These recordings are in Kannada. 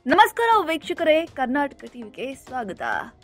ನಮಸ್ಕಾರ ವೀಕ್ಷಕರೇ ಕರ್ನಾಟಕ ಟಿವಿಗೆ ಸ್ವಾಗತ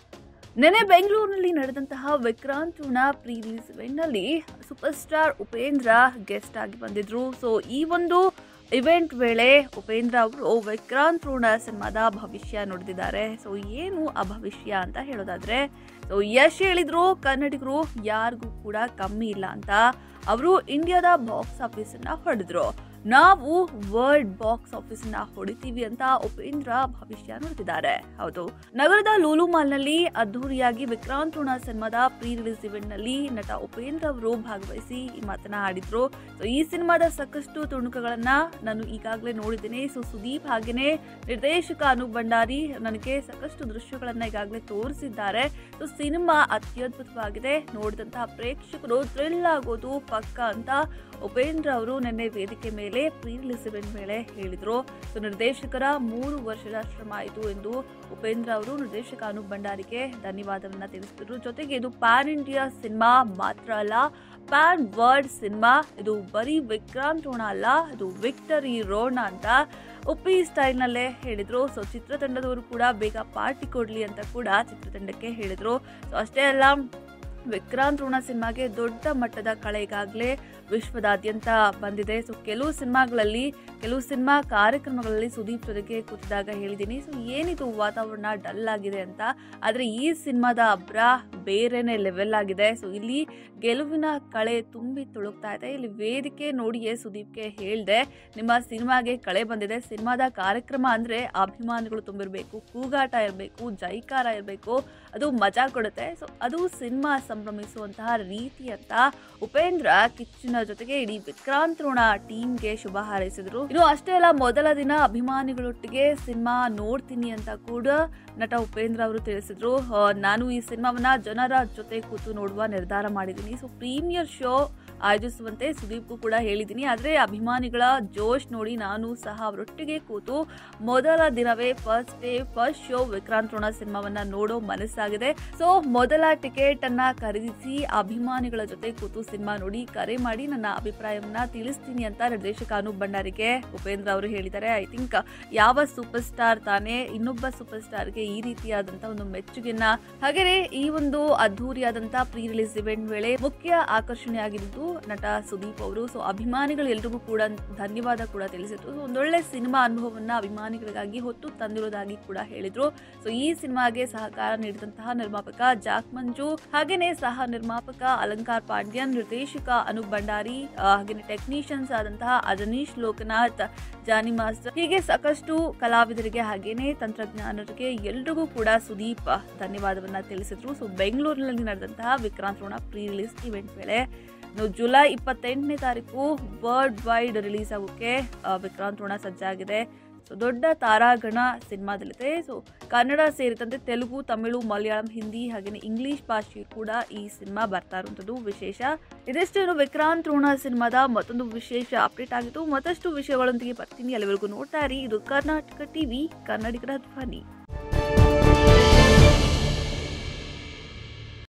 ನೆನೆ ಬೆಂಗಳೂರಿನಲ್ಲಿ ನಡೆದಂತಹ ವಿಕ್ರಾಂತ್ ಋಣ ಪ್ರೀ ರಿಲೀಸ್ ಇವೆಂಟ್ನಲ್ಲಿ ಸೂಪರ್ ಸ್ಟಾರ್ ಉಪೇಂದ್ರ ಗೆಸ್ಟ್ ಆಗಿ ಬಂದಿದ್ರು ಸೊ ಈ ಒಂದು ಇವೆಂಟ್ ವೇಳೆ ಉಪೇಂದ್ರ ಅವರು ವಿಕ್ರಾಂತ್ ಋಣ ಸಿನಿಮಾದ ಭವಿಷ್ಯ ನುಡಿದಿದ್ದಾರೆ ಸೊ ಏನು ಆ ಭವಿಷ್ಯ ಅಂತ ಹೇಳೋದಾದ್ರೆ ಸೊ ಯಶ್ ಹೇಳಿದ್ರು ಕನ್ನಡಿಗರು ಯಾರಿಗೂ ಕೂಡ ಕಮ್ಮಿ ಇಲ್ಲ ಅಂತ ಅವರು ಇಂಡಿಯಾದ ಬಾಕ್ಸ್ ಆಫೀಸ್ ಅನ್ನ ಹೊಡೆದ್ರು ನಾವು ವರ್ಲ್ಡ್ ಬಾಕ್ಸ್ ಆಫೀಸ್ ನ ಹೊಡಿತೀವಿ ಅಂತ ಉಪೇಂದ್ರ ಭವಿಷ್ಯ ನುಡಿದಿದ್ದಾರೆ ಹೌದು ನಗರದ ಲೂಲು ಮಾಲ್ ನಲ್ಲಿ ಅದ್ದೂರಿಯಾಗಿ ವಿಕ್ರಾಂತ್ ಋಣ ಸಿನಿಮಾದ ಪ್ರೀ ರಿಲೀಸ್ ಇವೆಂಟ್ ನಲ್ಲಿ ನಟ ಉಪೇಂದ್ರ ಅವರು ಭಾಗವಹಿಸಿ ಈ ಮಾತನ್ನ ಆಡಿದ್ರು ಸೊ ಈ ಸಿನಿಮಾದ ಸಾಕಷ್ಟು ತುಣುಕುಗಳನ್ನ ನಾನು ಈಗಾಗಲೇ ನೋಡಿದ್ದೀನಿ ಸೊ ಸುದೀಪ್ ಹಾಗೇನೆ ನಿರ್ದೇಶಕ ಅನೂಪ್ ಭಂಡಾರಿ ನನಗೆ ಸಾಕಷ್ಟು ದೃಶ್ಯಗಳನ್ನ ಈಗಾಗಲೇ ತೋರಿಸಿದ್ದಾರೆ ಸೊ ಸಿನಿಮಾ ಅತ್ಯದ್ಭುತವಾಗಿದೆ ನೋಡಿದಂತಹ ಪ್ರೇಕ್ಷಕರು ಥ್ರಿಲ್ ಆಗೋದು ಪಕ್ಕ ಅಂತ ಉಪೇಂದ್ರ ಅವರು ನಿನ್ನೆ ವೇದಿಕೆ ಮೇಲೆ ಪ್ರೀ ರಿಲೀಸ್ ಇವೆಂಟ್ ಮೇಲೆ ಹೇಳಿದ್ರು ಸೊ ನಿರ್ದೇಶಕರ ಮೂರು ವರ್ಷದ ಶ್ರಮ ಆಯಿತು ಎಂದು ಉಪೇಂದ್ರ ಅವರು ನಿರ್ದೇಶಕ ಅನೂಪ್ ಭಂಡಾರಿಗೆ ಧನ್ಯವಾದವನ್ನ ತಿಳಿಸಿದ್ರು ಜೊತೆಗೆ ಇದು ಪ್ಯಾನ್ ಇಂಡಿಯಾ ಸಿನಿಮಾ ಮಾತ್ರ ಅಲ್ಲ ಪ್ಯಾನ್ ವರ್ಲ್ಡ್ ಸಿನಿಮಾ ಇದು ಬರೀ ವಿಕ್ರಾಂತ್ ರೋಣ ಅಲ್ಲ ಇದು ವಿಕ್ಟರಿ ರೋಣ ಅಂತ ಉಪ್ಪಿ ಸ್ಟೈಲ್ನಲ್ಲೇ ಹೇಳಿದ್ರು ಸೊ ಚಿತ್ರತಂಡದವರು ಕೂಡ ಬೇಗ ಪಾರ್ಟಿ ಕೊಡ್ಲಿ ಅಂತ ಕೂಡ ಚಿತ್ರತಂಡಕ್ಕೆ ಹೇಳಿದ್ರು ಸೊ ಅಷ್ಟೇ ಅಲ್ಲ ವಿಕ್ರಾಂತ್ ಋಣ ಸಿನಿಮಾಗೆ ದೊಡ್ಡ ಮಟ್ಟದ ಕಳೆ ಈಗಾಗಲೇ ವಿಶ್ವದಾದ್ಯಂತ ಬಂದಿದೆ ಸೊ ಕೆಲವು ಸಿನಿಮಾಗಳಲ್ಲಿ ಕೆಲವು ಸಿನಿಮಾ ಕಾರ್ಯಕ್ರಮಗಳಲ್ಲಿ ಸುದೀಪ್ ಜೊತೆಗೆ ಕೂತಿದಾಗ ಹೇಳಿದ್ದೀನಿ ಸೊ ಏನಿದು ವಾತಾವರಣ ಡಲ್ ಆಗಿದೆ ಅಂತ ಆದರೆ ಈ ಸಿನಿಮಾದ ಅಬ್ರ ಬೇರೆನೇ ಲೆವೆಲ್ ಆಗಿದೆ ಸೊ ಇಲ್ಲಿ ಗೆಲುವಿನ ಕಳೆ ತುಂಬಿ ತುಳುಕ್ತಾ ಇದೆ ಇಲ್ಲಿ ವೇದಿಕೆ ನೋಡಿಯೇ ಸುದೀಪ್ಗೆ ಹೇಳಿದೆ ನಿಮ್ಮ ಸಿನಿಮಾಗೆ ಕಳೆ ಬಂದಿದೆ ಸಿನಿಮಾದ ಕಾರ್ಯಕ್ರಮ ಅಂದರೆ ಅಭಿಮಾನಿಗಳು ತುಂಬಿರಬೇಕು ಕೂಗಾಟ ಇರಬೇಕು ಜೈಕಾರ ಇರಬೇಕು ಅದು ಮಜಾ ಕೊಡುತ್ತೆ ಸೊ ಅದು ಸಿನಿಮಾ ಸಂಭ್ರಮಿಸುವಂತಹ ರೀತಿ ಅಂತ ಉಪೇಂದ್ರ ಕಿಚ್ಚನ ಜೊತೆಗೆ ಇಡೀ ವಿಕ್ರಾಂತ್ ಋಣ ಟೀಮ್ಗೆ ಶುಭ ಹಾರೈಸಿದ್ರು ಇನ್ನು ಅಷ್ಟೇ ಅಲ್ಲ ಮೊದಲ ದಿನ ಅಭಿಮಾನಿಗಳೊಟ್ಟಿಗೆ ಸಿನಿಮಾ ನೋಡ್ತೀನಿ ಅಂತ ಕೂಡ ನಟ ಉಪೇಂದ್ರ ಅವರು ತಿಳಿಸಿದ್ರು ಆ, ನಾನು ಈ ಸಿನಿಮಾವನ್ನ ಜನರ ಜೊತೆ ಕೂತು ನೋಡುವ ನಿರ್ಧಾರ ಮಾಡಿದ್ದೀನಿ ಸೊ ಪ್ರೀಮಿಯರ್ ಶೋ ಆಯೋಜಿಸುವಂತೆ ಸುದೀಪ್ಗೂ ಕೂಡ ಹೇಳಿದ್ದೀನಿ ಆದರೆ ಅಭಿಮಾನಿಗಳ ಜೋಶ್ ನೋಡಿ ನಾನು ಸಹ ಅವರೊಟ್ಟಿಗೆ ಕೂತು ಮೊದಲ ದಿನವೇ first day first show Vikrant Rona ಸಿನಿಮಾವನ್ನ ನೋಡೋ ಮನಸ್ಸಾಗಿದೆ ಸೊ ಮೊದಲ ಟಿಕೆಟ್ ಅನ್ನ ಖರೀದಿಸಿ ಅಭಿಮಾನಿಗಳ ಜೊತೆ ಕೂತು ಸಿನಿಮಾ ನೋಡಿ ಕರೆ ಮಾಡಿ ನನ್ನ ಅಭಿಪ್ರಾಯವನ್ನ ತಿಳಿಸ್ತೀನಿ ಅಂತ ನಿರ್ದೇಶಕ ಅನೂಪ್ ಭಂಡಾರಿಗೆ ಉಪೇಂದ್ರ ಅವರು ಹೇಳಿದ್ದಾರೆ ಐ ಥಿಂಕ್ ಯಾವ ಸೂಪರ್ ಸ್ಟಾರ್ ತಾನೇ ಇನ್ನೊಬ್ಬ ಸೂಪರ್ ಸ್ಟಾರ್ಗೆ ಈ ರೀತಿಯಾದಂತಹ ಒಂದು ಮೆಚ್ಚುಗೆನ ಹಾಗೆಯೇ ಈ ಒಂದು ಅದ್ಧೂರಿಯಾದಂತಹ ಪ್ರೀ ರಿಲೀಸ್ ಇವೆಂಟ್ ವೇಳೆ ಮುಖ್ಯ ಆಕರ್ಷಣೆಯಾಗಿದ್ದು ನಟ ಸುದೀಪ್ ಅವರು ಸೊ ಅಭಿಮಾನಿಗಳು ಎಲ್ರಿಗೂ ಕೂಡ ಧನ್ಯವಾದ ಕೂಡ ತಿಳಿಸಿದ್ರು ಸೊ ಒಂದೊಳ್ಳೆ ಸಿನಿಮಾ ಅನುಭವವನ್ನ ಅಭಿಮಾನಿಗಳಿಗಾಗಿ ಹೊತ್ತು ತಂದಿರೋದಾಗಿ ಕೂಡ ಹೇಳಿದ್ರು ಸೊ ಈ ಸಿನಿಮಾಗೆ ಸಹಕಾರ ನೀಡಿದಂತಹ ನಿರ್ಮಾಪಕ ಜಾಕ್ ಮಂಜು ಹಾಗೇನೆ ಸಹ ನಿರ್ಮಾಪಕ ಅಲಂಕಾರ್ ಪಾಂಡ್ಯನ್ ನಿರ್ದೇಶಕ ಅನೂಪ್ ಭಂಡಾರಿ ಆ, ಹಾಗೇನೆ ಟೆಕ್ನಿಷಿಯನ್ಸ್ ಆದಂತಹ ಅಜನೀಶ್ ಲೋಕನಾಥ್ ಜಾನಿ ಮಾಸ್ಟರ್ ಹೀಗೆ ಸಾಕಷ್ಟು ಕಲಾವಿದರಿಗೆ ಹಾಗೇನೆ ತಂತ್ರಜ್ಞಾನರಿಗೆ ಎಲ್ರಿಗೂ ಕೂಡ ಸುದೀಪ್ ಧನ್ಯವಾದವನ್ನ ತಿಳಿಸಿದ್ರು ಸೊ ಬೆಂಗಳೂರಿನಲ್ಲಿ ನಡೆದಂತಹ Vikrant Rona pre release event ವೇಳೆ ಇನ್ನು ಜುಲೈ ಇಪ್ಪತ್ತೆಂಟನೇ ತಾರೀಕು ವರ್ಲ್ಡ್ ವೈಡ್ ರಿಲೀಸ್ ಆಗೋಕ್ಕೆ ಆ, ವಿಕ್ರಾಂತ್ ಋಣ ಸಜ್ಜಾಗಿದೆ ಸೊ ದೊಡ್ಡ ತಾರಾಗಣ ಸಿನಿಮಾದಲ್ಲಿದೆ ಸೊ ಕನ್ನಡ ಸೇರಿದಂತೆ ತೆಲುಗು ತಮಿಳು ಮಲಯಾಳಂ ಹಿಂದಿ ಹಾಗೆಯೇ ಇಂಗ್ಲಿಷ್ ಭಾಷೆಯು ಕೂಡ ಈ ಸಿನಿಮಾ ಬರ್ತಾ ಇರುವಂಥದ್ದು ವಿಶೇಷ ಇದಿಷ್ಟು ವಿಕ್ರಾಂತ್ ಋಣ ಸಿನಿಮಾದ ಮತ್ತೊಂದು ವಿಶೇಷ ಅಪ್ಡೇಟ್ ಆಗಿತ್ತು ಮತ್ತಷ್ಟು ವಿಷಯಗಳೊಂದಿಗೆ ಬರ್ತೀನಿ ಅಲ್ಲಿವರೆಗೂ ನೋಡ್ತಾ ಇರಿ ಇದು ಕರ್ನಾಟಕ ಟಿವಿ ಕನ್ನಡಿಗರ ಧ್ವನಿ